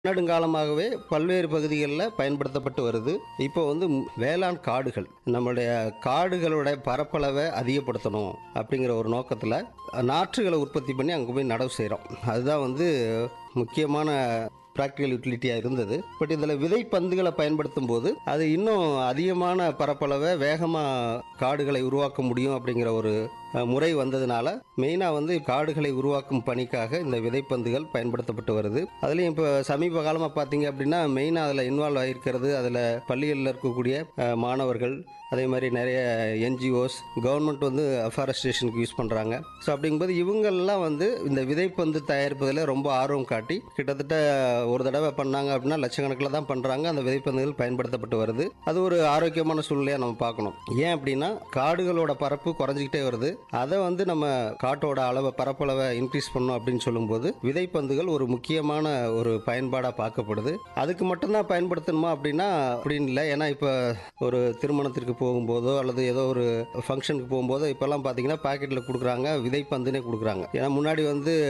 நெடுங்காலமாகவே பல்வேறு பகுதிகளில் பயன்படுத்தப்பட்டு வருது இப்போ வந்து ம்- வேளாண் காடுகள் நம்மளுடைய காடுகளுடைய பரப்பளவை அதிகப்படுத்தணும் அப்படிங்கிற ஒரு நோக்கத்தில் நாற்றுகளை உற்பத்தி பண்ணி அங்கே போய் நடவு செய்கிறோம் அதுதான் வந்து முக்கியமான ப்ராக்டிக்கல் யூட்டிலிட்டியாக இருந்தது பட் இதில் விதை பந்துகளை பயன்படுத்தும் போது அது இன்னும் அதிகமான பரப்பளவை வேகமாக காடுகளை உருவாக்க முடியும் அப்படிங்கிற ஒரு அஹ், முறை வந்ததுனால மெயினாக வந்து காடுகளை உருவாக்கும் பணிக்காக இந்த விதைப்பந்துகள் பயன்படுத்தப்பட்டு வருது அதுலேயும் இப்போ சமீப காலமாக பார்த்தீங்க அப்படின்னா மெயினாக அதில் இன்வால்வ் ஆகிருக்கிறது அதில் பள்ளிகளில் இருக்கக்கூடிய அஹ், மாணவர்கள் அதே மாதிரி நிறைய என்ஜிஓஸ் கவர்மெண்ட் வந்து அஃபாரஸ்டேஷனுக்கு யூஸ் பண்ணுறாங்க ஸோ அப்படிங்கும்போது இவங்கெல்லாம் வந்து இந்த விதைப்பந்து தயாரிப்பதில் ரொம்ப ஆர்வம் காட்டி கிட்டத்தட்ட ஒரு தடவை பண்ணாங்க அப்படின்னா லட்சக்கணக்கில் தான் பண்ணுறாங்க அந்த விதைப்பந்துகள் பயன்படுத்தப்பட்டு வருது அது ஒரு ஆரோக்கியமான சூழ்நிலையாக நம்ம பார்க்கணும் ஏன் அப்படின்னா காடுகளோட பரப்பு குறைஞ்சிக்கிட்டே வருது அதை வந்து நம்ம காட்டோட அளவை பரப்பளவை இன்க்ரீஸ் பண்ணணும் அப்படின்னு சொல்லும்போது விதைப்பந்துகள் ஒரு முக்கியமான ஒரு பயன்பாடாக பார்க்கப்படுது அதுக்கு மட்டும்தான் பயன்படுத்தணுமா அப்படின்னா அப்படின்னு இல்லை ஏன்னா இப்போ ஒரு திருமணத்திற்கு போகும்போதோ அல்லது ஏதோ ஒரு ஃபங்க்ஷனுக்கு போகும்போதோ இப்போல்லாம் பார்த்தீங்கன்னா பாக்கெட்டில் கொடுக்குறாங்க விதைப்பந்துனே கொடுக்குறாங்க ஏன்னா முன்னாடி வந்து